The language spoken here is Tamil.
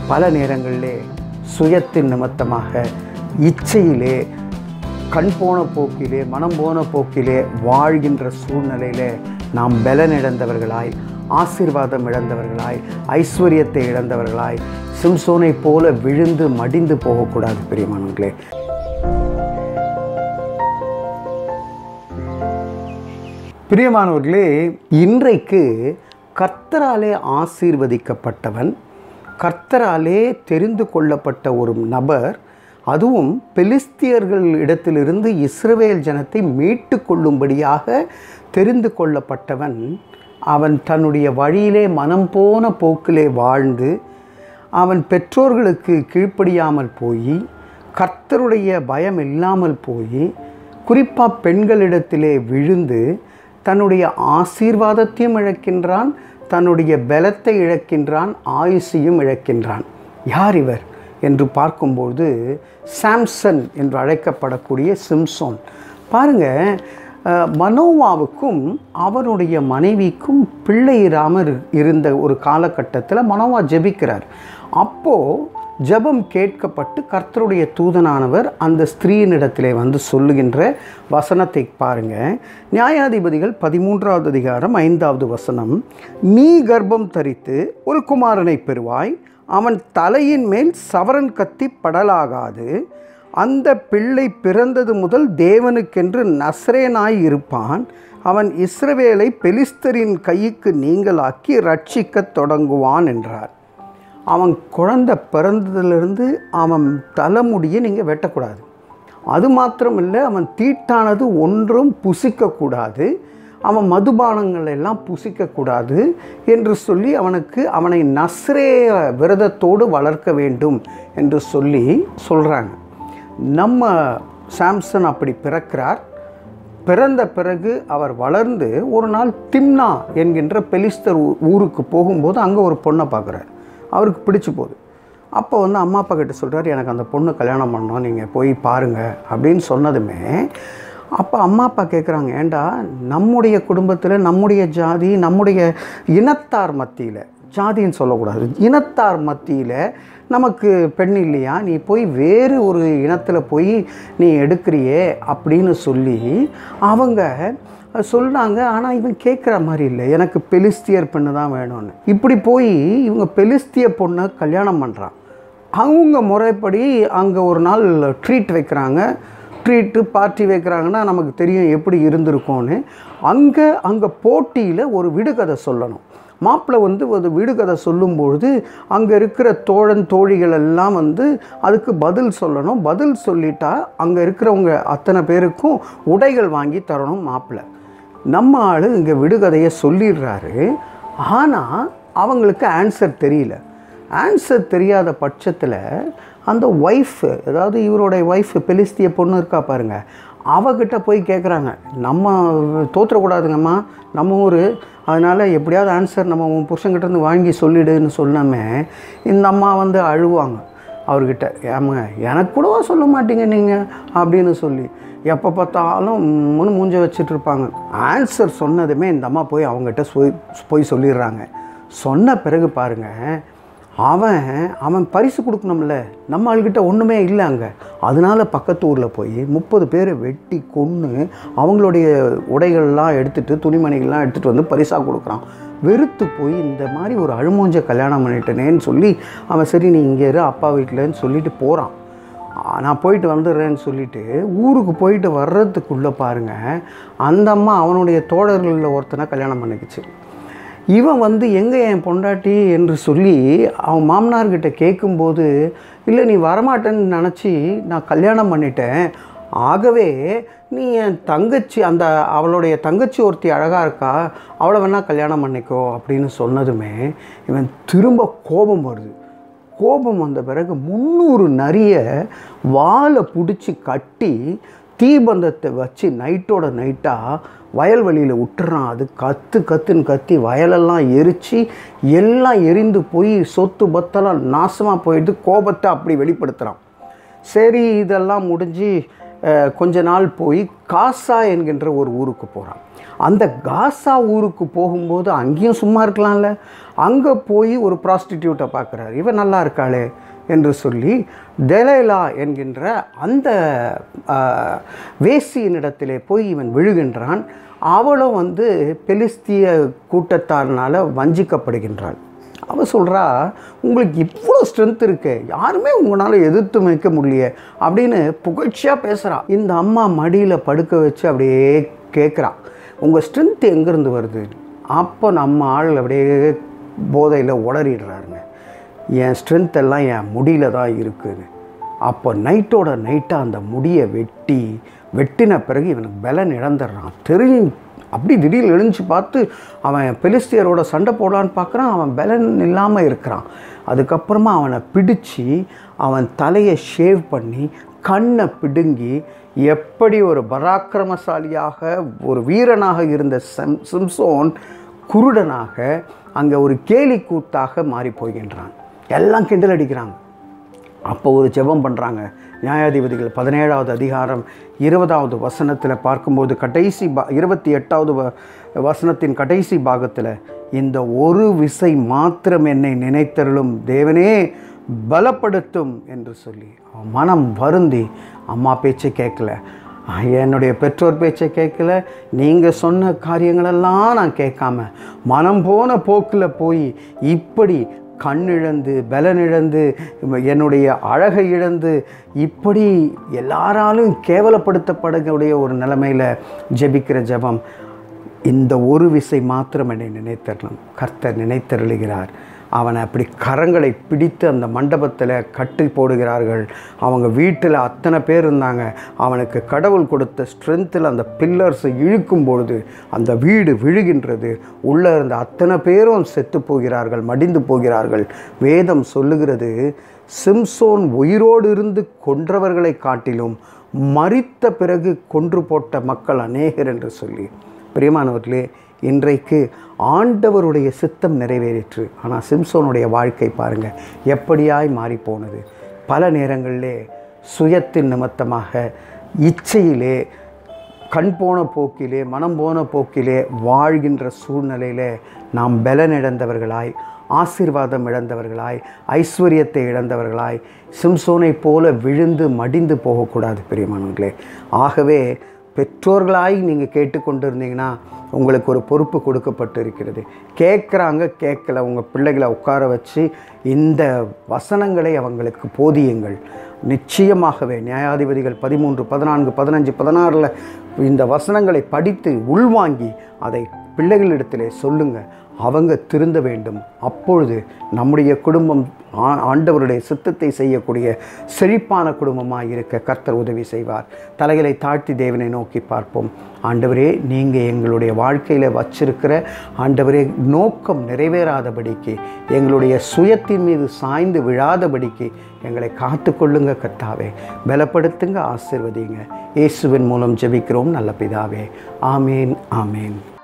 பல நேரங்களிலே சுயத்தின் நிமித்தமாக இச்சையிலே கண் போன போக்கிலே மனம் போன போக்கிலே வாழ்கின்ற சூழ்நிலையிலே நாம் பலன் இழந்தவர்களாய் ஆசீர்வாதம் இழந்தவர்களாய் ஐஸ்வர்யத்தை இழந்தவர்களாய் சிம்சோனை போல விழுந்து மடிந்து போகக்கூடாது பிரியமானவர்களே பிரியமானவர்களே இன்றைக்கு கர்த்தராலே ஆசீர்வதிக்கப்பட்டவன் கர்த்தராலே தெரிந்து கொள்ளப்பட்ட ஒரு நபர் அதுவும் பெலிஸ்தியர்கள் இடத்திலிருந்து இஸ்ரவேல் ஜனத்தை மீட்டு கொள்ளும்படியாக தெரிந்து கொள்ளப்பட்டவன் அவன் தன்னுடைய வழியிலே மனம் போன போக்கிலே வாழ்ந்து அவன் பெற்றோர்களுக்கு கீழ்ப்படியாமல் போய் கர்த்தருடைய பயம் இல்லாமல் போய் குறிப்பாக பெண்களிடத்திலே விழுந்து தன்னுடைய ஆசீர்வாதத்தையும் இழக்கின்றான் தன்னுடைய பலத்தை இழக்கின்றான் ஆயுசையும் இழக்கின்றான் யார் இவர் என்று பார்க்கும்போது சாம்சன் என்று அழைக்கப்படக்கூடிய சிம்சோன் பாருங்க அஹ், மனோவாவுக்கும் அவனுடைய மனைவிக்கும் பிள்ளை இராமல் இருந்த ஒரு காலகட்டத்தில் மனோவா ஜெபிக்கிறார் அப்போது ஜெபம் கேட்கப்பட்டு கர்த்தருடைய தூதனானவர் அந்த ஸ்திரீயினிடத்திலே வந்து சொல்லுகின்ற வசனத்தை பாருங்க நியாயாதிபதிகள் பதிமூன்றாவது அதிகாரம் ஐந்தாவது வசனம் நீ கர்ப்பம் தரித்து ஒரு குமாரனை பெறுவாய் அவன் தலையின் மேல் சவரன் கத்தி படலாகாது அந்த பிள்ளை பிறந்தது முதல் தேவனுக்கென்று நஸ்ரேனாய் இருப்பான் அவன் இஸ்ரவேலை பெலிஸ்தரின் கைக்கு நீங்களாக்கி ரட்சிக்கத் தொடங்குவான் என்றார் அவன் குழந்தை பிறந்ததிலிருந்து அவன் தலைமுடியை நீங்கள் வெட்டக்கூடாது அது மாத்திரமில்லை அவன் தீட்டானது ஒன்றும் புசிக்கக்கூடாது அவன் மதுபானங்கள் எல்லாம் புசிக்கக்கூடாது என்று சொல்லி அவனுக்கு அவனை நஸ்ரே விரதத்தோடு வளர்க்க வேண்டும் என்று சொல்லி சொல்கிறாங்க நம்ம சாம்சன் அப்படி பிறக்கிறார் பிறந்த பிறகு அவர் வளர்ந்து ஒரு நாள் திம்னா என்கின்ற பெலிஸ்தர் ஊ- ஊருக்கு போகும்போது அங்கே ஒரு பொண்ணை பார்க்குறாரு அவருக்கு பிடிச்சு போகுது அப்போ வந்து அம்மா அப்பா கிட்ட சொல்கிறார் எனக்கு அந்த பொண்ணு கல்யாணம் பண்ணோம் நீங்கள் போய் பாருங்கள் அப்படின்னு சொன்னதுமே அப்போ அம்மா அப்பா கேட்குறாங்க ஏண்டா நம்முடைய குடும்பத்தில் நம்முடைய ஜாதி நம்முடைய இனத்தார் மத்தியில் ஜாதின்னு சொல்லக்கூடாது இனத்தார் மத்தியில் நமக்கு பெண் இல்லையா நீ போய் வேறு ஒரு இனத்தில் போய் நீ எடுக்கிறியே அப்படின்னு சொல்லி அவங்க சொன்னாங்க ஆனால் இவன் கேட்குற மாதிரி இல்லை எனக்கு பெலிஸ்தியர் பெண்ணு தான் வேணும்னு இப்படி போய் இவங்க பெலிஸ்திய பொண்ணை கல்யாணம் பண்ணுறான் அவங்க முறைப்படி அங்கே ஒரு நாள் ட்ரீட் வைக்கிறாங்க ட்ரீட்டு பார்ட்டி வைக்கிறாங்கன்னா நமக்கு தெரியும் எப்படி இருந்திருக்கும்னு அங்கே அங்கே போட்டியில் ஒரு விடுகதை சொல்லணும் மாப்பிள்ளை வந்து ஒரு விடுகதை சொல்லும்பொழுது அங்கே இருக்கிற தோழன் தோழிகள் எல்லாம் வந்து அதுக்கு பதில் சொல்லணும் பதில் சொல்லிட்டா அங்கே இருக்கிறவங்க அத்தனை பேருக்கும் உடைகள் வாங்கி தரணும் மாப்பிள்ளை நம்ம ஆள் இங்கே விடுகதையை சொல்லிடுறாரு ஆனால் அவங்களுக்கு ஆன்சர் தெரியல ஆன்சர் தெரியாத பட்சத்தில் அந்த ஒய்ஃப் அதாவது இவருடைய ஒய்ஃப் பெலிஸ்திய பொண்ணு இருக்கா பாருங்க அவகிட்ட போய் கேட்குறாங்க நம்ம தோற்றக்கூடாதுங்கம்மா நம்ம ஊர் அதனால் எப்படியாவது ஆன்சர் நம்ம உன் புருஷன்கிட்ட இருந்து வாங்கி சொல்லிடுன்னு சொல்லாமே இந்த அம்மா வந்து அழுவாங்க அவர்கிட்ட ஏமாங்க எனக்கு கூடவா சொல்ல மாட்டீங்க நீங்கள் அப்படின்னு சொல்லி எப்போ பார்த்தாலும் முன்னு மூஞ்ச வச்சுட்டு இருப்பாங்க ஆன்சர் சொன்னதுமே இந்த அம்மா போய் அவங்ககிட்ட போய் போய் சொல்லிடுறாங்க சொன்ன பிறகு பாருங்கள் அவன் அவன் பரிசு கொடுக்கணும்ல நம்ம ஆள்கிட்ட ஒன்றுமே இல்லை அங்கே அதனால பக்கத்து ஊரில் போய் முப்பது பேரை வெட்டி கொன்று அவங்களுடைய உடைகள்லாம் எடுத்துகிட்டு துணிமணிகள்லாம் எடுத்துகிட்டு வந்து பரிசாக கொடுக்குறான் வெறுத்து போய் இந்த மாதிரி ஒரு அழுமூஞ்ச கல்யாணம் பண்ணிட்டேனேன்னு சொல்லி அவன் சரி நீ இங்கே இரு அப்பா வீட்டிலன்னு சொல்லிட்டு போகிறான் ஆ, நான் போயிட்டு வந்துடுறேன்னு சொல்லிட்டு ஊருக்கு போயிட்டு வர்றதுக்குள்ளே பாருங்கள் அந்த அம்மா அவனுடைய தோழர்களில் ஒருத்தனை கல்யாணம் பண்ணிக்கிச்சு இவன் வந்து எங்கே என் பொண்டாட்டி என்று சொல்லி அவன் மாமனார்கிட்ட கேட்கும்போது இல்லை நீ வரமாட்டேன்னு நினச்சி நான் கல்யாணம் பண்ணிட்டேன் ஆகவே நீ என் தங்கச்சி அந்த அவளுடைய தங்கச்சி ஒருத்தி அழகாக இருக்கா அவளை வேணால் கல்யாணம் பண்ணிக்கோ அப்படின்னு சொன்னதுமே இவன் திரும்ப கோபம் வருது கோபம் வந்த பிறகு முந்நூறு நரிய வாலை பிடிச்சி கட்டி தீபந்தத்தை வச்சு நைட்டோட நைட்டாக வயல்வெளியில் விட்டுறான் அது கத்து கத்துன்னு கத்தி வயலெல்லாம் எரித்து எல்லாம் எரிந்து போய் சொத்து பத்தெல்லாம் நாசமாக போயிட்டு கோபத்தை அப்படி வெளிப்படுத்துகிறான் சரி இதெல்லாம் முடிஞ்சு அஹ், கொஞ்ச நாள் போய் காசா என்கின்ற ஒரு ஊருக்கு போகிறான் அந்த காசா ஊருக்கு போகும்போது அங்கேயும் சும்மா இருக்கலாம்ல அங்கே போய் ஒரு ப்ராஸ்டிடியூட்டை பார்க்குறாரு இவன் நல்லா இருக்காளே என்று சொல்லி டெலைலா என்கின்ற அந்த ஆஹ், வேசியினிடத்திலே போய் இவன் விழுகின்றான் அவளும் வந்து பெலிஸ்திய கூட்டத்தாரினால் வஞ்சிக்கப்படுகின்றாள் அவ சொல்கிறா உங்களுக்கு இவ்வளோ ஸ்ட்ரென்த் இருக்கு யாருமே உங்களால் எதிர்த்து வைக்க முடியல அப்படின்னு புகழ்ச்சியாக பேசுகிறா இந்த அம்மா மடியில் படுக்க வச்சு அப்படியே கேட்குறா உங்கள் ஸ்ட்ரென்த் எங்கேருந்து வருது அப்போ நம்ம ஆள் அப்படியே போதையில் உளறிடுறாருங்க என் ஸ்ட்ரென்த் எல்லாம் என் முடியில தான் இருக்குன்னு அப்போ நைட்டோட நைட்டாக அந்த முடியை வெட்டி வெட்டின பிறகு இவனுக்கு பலன் இழந்துடுறான் தெரிஞ்சு அப்படி திடீர்னு எழுந்து பார்த்து அவன் பெலிஸ்தியரோட சண்டை போடலான்னு பார்க்குறான் அவன் பலன் இல்லாமல் இருக்கிறான் அதுக்கப்புறமா அவனை பிடிச்சி அவன் தலையை ஷேவ் பண்ணி கண்ணை பிடுங்கி எப்படி ஒரு பராக்கிரமசாலியாக ஒரு வீரனாக இருந்த செம் சிம்சோன் குருடனாக அங்கே ஒரு கேலி கூத்தாக மாறி போகின்றான் எல்லாம் கிண்டல் அடிக்கிறாங்க அப்போ ஒரு ஜெபம் பண்ணுறாங்க நியாயாதிபதிகள் பதினேழாவது அதிகாரம் இருபதாவது வசனத்தில் பார்க்கும்போது கடைசி பா இருபத்தி எட்டாவது வ வசனத்தின் கடைசி பாகத்தில் இந்த ஒரு விசை மாத்திரம் என்னை நினைத்தருளும் தேவனே பலப்படுத்தும் என்று சொல்லி அவன் மனம் வருந்தி அம்மா பேச்சை கேட்கல என்னுடைய பெற்றோர் பேச்சை கேட்கல நீங்கள் சொன்ன காரியங்களெல்லாம் நான் கேட்காம மனம் போன போக்கில் போய் இப்படி கண்ணிழந்து பலனிழந்து என்னுடைய அழகை இழந்து இப்படி எல்லாராலும் கேவலப்படுத்தப்படக்கூடிய ஒரு நிலைமையில் ஜெபிக்கிற ஜெபம் இந்த ஒரு விசை மாத்திரம் என்னை நினைத்தரலாம் கர்த்தர் நினைத்தருளுகிறார் அவனை அப்படி கரங்களை பிடித்து அந்த மண்டபத்தில் கட்டி போடுகிறார்கள் அவங்க வீட்டில் அத்தனை பேர் இருந்தாங்க அவனுக்கு கடவுள் கொடுத்த ஸ்ட்ரென்த்தில் அந்த பில்லர்ஸை இழுக்கும் பொழுது அந்த வீடு விழுகின்றது உள்ளே இருந்த அத்தனை பேரும் செத்து போகிறார்கள் மடிந்து போகிறார்கள் வேதம் சொல்லுகிறது சிம்சோன் உயிரோடு இருந்து கொன்றவர்களை காட்டிலும் மரித்த பிறகு கொன்று போட்ட மக்கள் அநேகர் என்று சொல்லி பிரியமானவர்களே இன்றைக்கு ஆண்டவருடைய சித்தம் நிறைவேறிற்று ஆனால் சிம்சோனுடைய வாழ்க்கை பாருங்கள் எப்படியாய் மாறி போனது பல நேரங்களிலே சுயத்தின் நிமித்தமாக இச்சையிலே கண் போன போக்கிலே மனம் போன போக்கிலே வாழ்கின்ற சூழ்நிலையிலே நாம் பலன் இழந்தவர்களாய் ஆசீர்வாதம் இழந்தவர்களாய் ஐஸ்வர்யத்தை இழந்தவர்களாய் சிம்சோனை போல விழுந்து மடிந்து போகக்கூடாது பெரியமானவர்களே ஆகவே பெற்றோர்களாய் நீங்கள் கேட்டுக்கொண்டிருந்தீங்கன்னா உங்களுக்கு ஒரு பொறுப்பு கொடுக்கப்பட்டு இருக்கிறது கேட்குறாங்க கேட்கல உங்கள் பிள்ளைகளை உட்கார வச்சு இந்த வசனங்களை அவங்களுக்கு போதியுங்கள் நிச்சயமாகவே நியாயாதிபதிகள் பதிமூன்று பதினான்கு பதினஞ்சு பதினாறில் இந்த வசனங்களை படித்து உள்வாங்கி அதை பிள்ளைகளிடத்திலே சொல்லுங்கள் அவங்க திருந்த வேண்டும் அப்பொழுது நம்முடைய குடும்பம் ஆ- ஆண்டவருடைய சித்தத்தை செய்யக்கூடிய செழிப்பான குடும்பமாக இருக்க கர்த்தர் உதவி செய்வார் தலைகளை தாழ்த்தி தேவனை நோக்கி பார்ப்போம் ஆண்டவரே நீங்கள் எங்களுடைய வாழ்க்கையில் வச்சிருக்கிற ஆண்டவரே நோக்கம் நிறைவேறாதபடிக்கு எங்களுடைய சுயத்தின் மீது சாய்ந்து விழாதபடிக்கு எங்களை காத்துக்கொள்ளுங்க கர்த்தாவே பலப்படுத்துங்க ஆசிர்வதிங்க இயேசுவின் மூலம் ஜெபிக்கிறோம் நல்ல பிதாவே ஆமேன் ஆமேன்